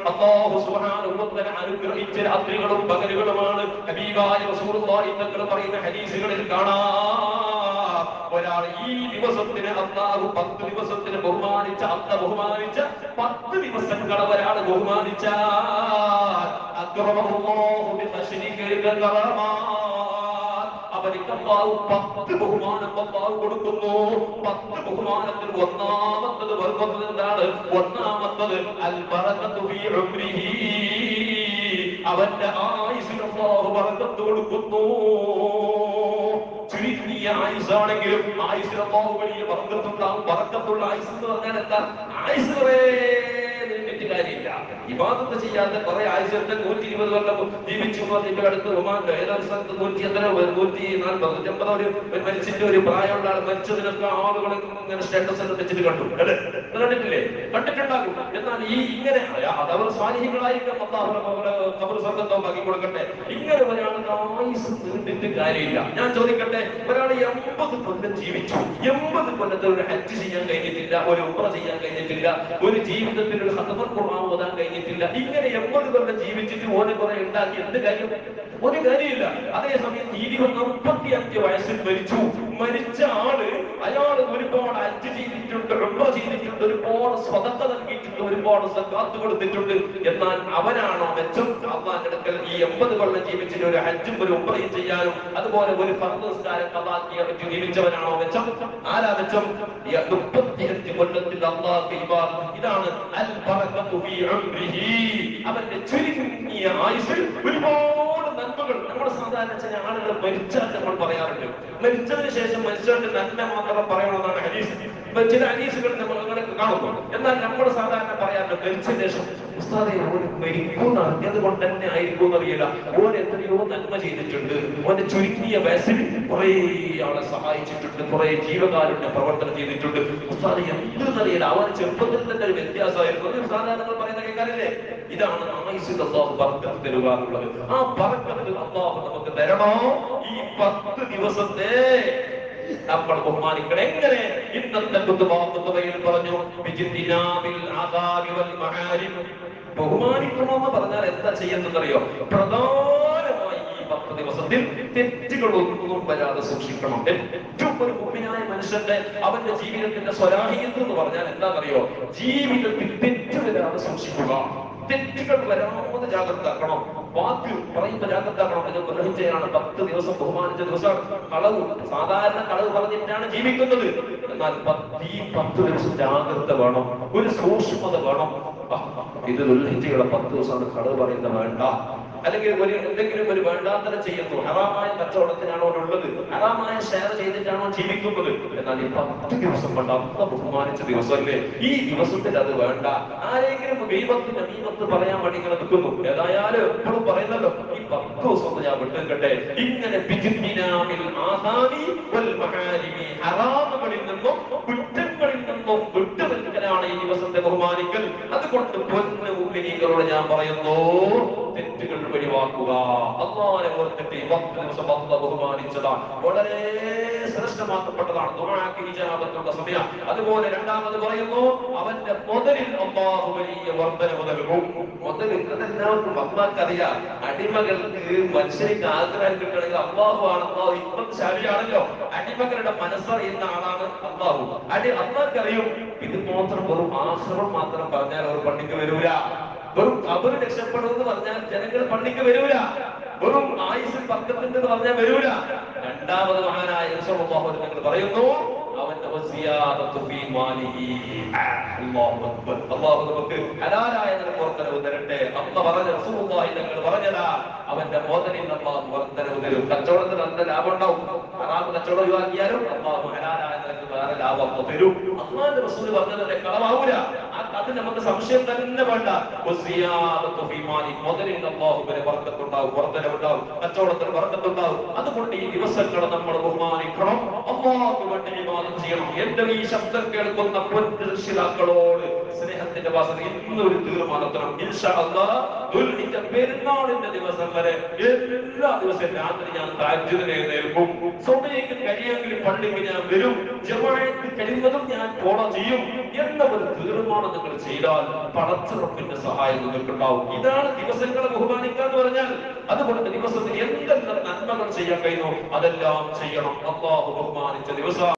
അല്ലാഹു സുബ്ഹാനഹു വ തആല അനുഗ്രഹിച്ച രാത്രികളും പകലുകളുമാണ് ഹബീബായ റസൂലുള്ളാഹി തങ്ങൾ പറയുന്ന ഹദീസുകളിൽ കാണാം ഒരാൾ ഈ ദിവസത്തിന് അള്ളാഹു പത്ത് ദിവസത്തിന് ബഹുമാനിച്ച അല്ല ബഹുമാനിച്ച പത്ത് ദിവസങ്ങൾ ഒരാൾ ബഹുമാനിച്ചാൽ അക്രമഹുല്ലാഹു ബിഖശ്രിക കറമാ അവർക്ക് അള്ളാഹു പത്ത് ബഹുമാനം അള്ളാഹു കൊടുക്കുന്നു പത്ത് ബഹുമാനത്തിൽ ഒന്നാമത്തത് വർഗത്തിൽ എന്താണ് ഒന്നാമത്തത് അൽ ബറകത്തു ഫീ ഉംരിഹി അവന്റെ ആയുസ്സിൽ അള്ളാഹു ബറകത്ത് കൊടുക്കുന്നു ചുരുങ്ങിയ ആയുസാണെങ്കിലും ആയുസ്സിൽ അള്ളാഹു വലിയ ബറക്കത്തുണ്ടാവും ബറക്കത്തുള്ള ആയുസ് എന്ന് പറഞ്ഞാൽ എന്താ ആയുസ് കുറേ നിന്നിട്ട് കാര്യമില്ല ഇബാദത്ത് ചെയ്യാതെ കുറെ ആഴ്ചത്തെ നൂറ്റി ഇരുപത് കൊല്ലം ജീവിച്ചു എന്ന് പറഞ്ഞ് ഇപ്പൊ അടുത്ത് ഒമാൻ ഏതൊരു സ്ഥലത്ത് നൂറ്റി എത്ര നൂറ്റി നാൽപ്പത് നൂറ്റമ്പത് ഒരു ഒരു മരിച്ചിട്ട് ഒരു പ്രായമുള്ള ആൾ മരിച്ചതിനൊക്കെ ആളുകൾ ഇങ്ങനെ സ്റ്റാറ്റസ് ഒക്കെ വെച്ചിട്ട് കണ്ടു അല്ലേ ഇത് കണ്ടിട്ടില്ലേ കണ്ടിട്ടുണ്ടാകും എന്നാൽ ഈ ഇങ്ങനെ അത് അവർ സ്വാധീനങ്ങളായിരിക്കും കബർ സ്വർഗത്തോ ബാക്കി കൊടുക്കട്ടെ ഇങ്ങനെ ഒരാൾക്ക് ആയുസ് നീണ്ടിട്ട് കാര്യമില്ല ഞാൻ ചോദിക്കട്ടെ ഒരാൾ എൺപത് കൊല്ലം ജീവിച്ചു എൺപത് കൊല്ലത്തിൽ ഒരു ഹജ്ജ് ചെയ്യാൻ കഴിഞ്ഞിട്ടില്ല ഒരു ഉമ്ര ചെയ്യാൻ കഴിഞ്ഞിട്ടില്ല ഒരു ജീവിതത്തിൽ ഒരു ഹതമർ ഖുർആൻ ഓതാൻ കഴിഞ്ഞിട്ടില്ല ഇങ്ങനെ എൺപത് കൊല്ലം ജീവിച്ചിട്ട് ഓനെ കുറെ ഉണ്ടാക്കി എന്ത് കാര്യം ഒരു കാര്യമില്ല അതേസമയം ഇരുപത്തി മുപ്പത്തി അഞ്ച് വയസ്സിൽ മരിച്ചു മരിച്ച ആള് അയാൾ ഒരുപാട് ഹജ്ജ് ചെയ്തിട്ടുണ്ട് ഉംറ ചെയ്തിട്ടുണ്ട് ഒരുപാട് സ്വതന്ത്ര നൽകിയിട്ടുണ്ട് ഒരുപാട് സക്കാത്ത് കൊടുത്തിട്ടുണ്ട് എന്നാൽ അവനാണോ മെച്ചം അള്ളാന്റെ അടുക്കൽ ഈ എൺപത് കൊല്ലം ജീവിച്ചിട്ട് ഒരു ഹജ്ജും ഒരു ഉംറയും ചെയ്യാനും അതുപോലെ ഒരു ഫർദ് നിസ്കാരം കഥാക്കിയ പറ്റി ജീവിച്ചവനാണോ മെച്ചം ആരാ മെച്ചം ഈ മുപ്പത്തിയഞ്ച് കൊല്ലത്തിൽ അള്ളാഹ് ഇബാദത്ത് ഇതാണ് അൽ ബറകത്തു ഫീ ഉംരിഹി അവന്റെ ചുരുങ്ങിയ ആയുസ്സിൽ ഒരുപാട് നന്മകൾ നമ്മൾ സാധാരണ ചില ആളുകൾ മരിച്ചാൽ നമ്മൾ പറയാറുണ്ട് മരിച്ചതിന് ശേഷം മനുഷ്യരുടെ നന്മ മാത്രം പറയണമെന്നാണ് ഹദീസ് ഇപ്പൊ ചില ഹദീസുകൾ നമ്മൾ അങ്ങനെ കാണുന്നു എന്നാൽ നമ്മൾ സാധാരണ പറയാറുണ്ട് മരിച്ചതിന് ശേഷം ഉസ്താദെ ഓന് മരിക്കുന്ന അറിഞ്ഞതുകൊണ്ട് തന്നെ ആയിരിക്കും എന്നറിയില്ല ഓൻ എത്രയോ നന്മ ചെയ്തിട്ടുണ്ട് ഓന്റെ ചുരുങ്ങിയ വയസ്സിൽ കുറെ ആളെ സഹായിച്ചിട്ടുണ്ട് കുറെ ജീവകാരുണ്യ പ്രവർത്തനം ചെയ്തിട്ടുണ്ട് ഉസ്താദ് എന്തെന്നറിയില്ല അവൻ ചെറുപ്പത്തിൽ തന്നെ ഒരു വ്യത്യാസമായിരുന്നു അത് സാധാരണ നമ്മൾ പറയുന്ന കേൾക്കാറില്ലേ ഇതാണ് ആയുസിൽ അള്ളാഹു ബർക്കത്ത് തരുക എന്നുള്ളത് ആ ബർക്കത്ത് അള്ളാഹു നമുക്ക് തരണോ ഈ പത്ത് ദിവസത്തെ നമ്മൾ ബഹുമാനിക്കണം എങ്ങനെ ഇന്നത്തെ കുത്തുബാത്തുബയിൽ പറഞ്ഞു ബിജിത്തിനാബിൽ ആദാബി വൽ മഹാരിം ബഹുമാനിക്കണമെന്ന് പറഞ്ഞാൽ എന്താ ചെയ്യുന്നതെന്നറിയോ പ്രധാനമായി ഈ പത്ത് ദിവസത്തിൽ തെറ്റുകളൊന്നും വരാതെ സൂക്ഷിക്കണം ഏറ്റവും ഒരു മുമ്പിനായ മനുഷ്യന്റെ അവന്റെ ജീവിതത്തിന്റെ സ്വരാഹിയത്ത് എന്ന് പറഞ്ഞാൽ എന്താണെന്നറിയോ ജീവിതത്തിൽ തെറ്റ് വരാതെ സൂക്ഷിക്കുക തെറ്റുകൾ വരാതെ ജാഗ്രതാക്കണം വാക്ക് പറയുന്ന ജാഗ്രതാക്കണം എന്ന് ഗ്രഹിച്ചയാണ് പത്ത് ദിവസം ബഹുമാനിച്ച ദിവസം കളവ് സാധാരണ കളവ് പറഞ്ഞിട്ടാണ് ജീവിക്കുന്നത് എന്നാൽ പത്ത് ഈ പത്ത് ദിവസം ജാഗ്രത വേണം ഒരു സൂക്ഷ്മത വേണം ആ, ഇത് ദുൽഹിജയുടെ പത്ത് ദിവസമാണ് കളവ് പറയുന്നത് വേണ്ട അല്ലെങ്കിൽ ഒരു എന്തെങ്കിലും ഒരു വേണ്ടാത്തരം ചെയ്യുന്നു ഹറാമായ കച്ചവടത്തിനാണോ ഉള്ളത് ഹറാമായ ഷെയർ ചെയ്തിട്ടാണോ ജീവിക്കുന്നത് എന്നാൽ ഈ പത്ത് ദിവസം കൊണ്ട് അത്ര ബഹുമാനിച്ച ദിവസമല്ലേ ഈ ദിവസത്തിൽ അത് വേണ്ട ആരെങ്കിലും ദൈവത്തിന് അമീമത്ത് പറയാൻ വേണ്ടി ഇങ്ങനെ നിൽക്കുന്നു ഏതായാലും എപ്പോഴും പറയുന്നല്ലോ ഈ പത്ത് ദിവസം ഒന്ന് ഞാൻ വിട്ടുകട്ടെ ഇങ്ങനെ ബിജിമിനാമിൽ ആദാമി വൽ മഹാരിമി ഹറാമുകളിൽ നിന്നും കുറ്റങ്ങളിൽ നിന്നും വിട്ടുനിൽക്കലാണ് ഈ ദിവസത്തെ ബഹുമാനിക്കൽ അതുകൊണ്ട് പൊന്നു ഉമ്മിനികളോട് ഞാൻ പറയുന്നു തെറ്റുകൾ ഒഴിവാക്കുക അള്ളാനെ ഓർത്തിട്ട് ഈ പത്ത് ദിവസം അല്ല ബഹുമാനിച്ചതാണ് വളരെ ശ്രേഷ്ഠമാക്കപ്പെട്ടതാണ് ദുആക്ക് ഇജാബത്തുള്ള സമയം അതുപോലെ രണ്ടാമത് പറയുന്നു അവന്റെ മുതലിൽ അള്ളാഹു വലിയ വർധനവ് നൽകും മുതലിൽ അതെല്ലാവർക്കും അള്ളാഹ്ക്കറിയാം അടിമകൾക്ക് മനുഷ്യർക്ക് ആഗ്രഹം കിട്ടണമെങ്കിൽ അള്ളാഹു ആണ് അള്ളാഹു ഇപ്പത്തെ ശാലിയാണല്ലോ അടിമകളുടെ മനസ്സറിയുന്ന ആളാണ് അള്ളാഹു അടി അള്ളാഹ്ക്കറിയും ഇത് മാത്രം വെറും ആശ്രമം മാത്രം പറഞ്ഞാൽ അവർ പള്ളിക്ക് വരൂല വെറും അവര് രക്ഷപ്പെടുമെന്ന് പറഞ്ഞാൽ ജനങ്ങൾ പള്ളിക്ക് വരൂല വെറും ആയുസിൽ പക്കത്തിന്റെ പറഞ്ഞാൽ വരൂല രണ്ടാമത് മഹാനായ യശോബാഹു നിങ്ങൾ പറയുന്നു അവന്റെ വസിയാദത്തു ഫീ മാലിഹി. ആ, അല്ലാഹു അക്ബർ. അല്ലാഹു നമുക്ക് ഹലാലായ നിലക്ക് വർദ്ധനവ് തരട്ടെ അന്ന് പറഞ്ഞ റസൂലുള്ളാഹി തങ്ങൾ പറഞ്ഞതാ അവന്റെ മോദനിൽ അള്ളാഹു വർദ്ധനവ് തരും കച്ചവടത്തിന് നല്ല ലാഭം ഉണ്ടാവും ഹറാമ് കച്ചവടം ഒഴിവാക്കിയാലും അള്ളാഹു ഹലാലായ നിലക്ക് വേറെ ലാഭം തരും അള്ളാന്റെ റസൂൽ പറഞ്ഞതിന്റെ കളവാവൂല ആ- അത് നമുക്ക് സംശയം തന്നെ വേണ്ട വസിയാദത്തു ഫീ മാലിഹി. മുതലിൽ അള്ളാഹുവിന് വർദ്ധത്തുണ്ടാവും വർദ്ധനവുണ്ടാവും കച്ചവടത്തിന് വർദ്ധത്തുണ്ടാവും അതുകൊണ്ട് ഈ ദിവസങ്ങൾ നമ്മൾ ബഹുമാനിക്കണം അള്ളാഹു വേണ്ടി ഇബാദത്ത് ചെയ്യണം എന്റെ ഈ ശബ്ദം കേൾക്കുന്ന പൊന്നു രക്ഷിതാക്കളോട് സ്നേഹത്തിന്റെ വാസന ഇന്നൊരു തീർമാനത്തിനും ഇൻഷാ അല്ലാഹ് ദുൽഹിജ്ജ പെരുന്നാളിന്റെ ദിവസം വരെ എല്ലാ ദിവസവും രാത്രി ഞാൻ താജ്ജുദിന് എഴുന്നേൽക്കും സമയം കഴിയെങ്കിൽ പള്ളിക്ക് ഞാൻ വരും ജമാഅത്ത് കഴിയുന്നതും ഞാൻ ഫോളോ ചെയ്യും എന്ന ഒരു തീർമാനം നിങ്ങൾ ചെയ്താൽ പടച്ചുറപ്പിന്റെ സഹായം നിങ്ങൾക്കുണ്ടാവും ഇതാണ് ദിവസങ്ങളെ ബഹുമാനിക്കുക എന്ന് പറഞ്ഞാൽ അതുകൊണ്ട് ദിവസത്തിൽ എന്തെല്ലാം നന്മകൾ ചെയ്യാൻ കഴിയുന്നു അതെല്ലാം ചെയ്യണം അള്ളാഹു ബഹുമാനിച്ച ദിവസം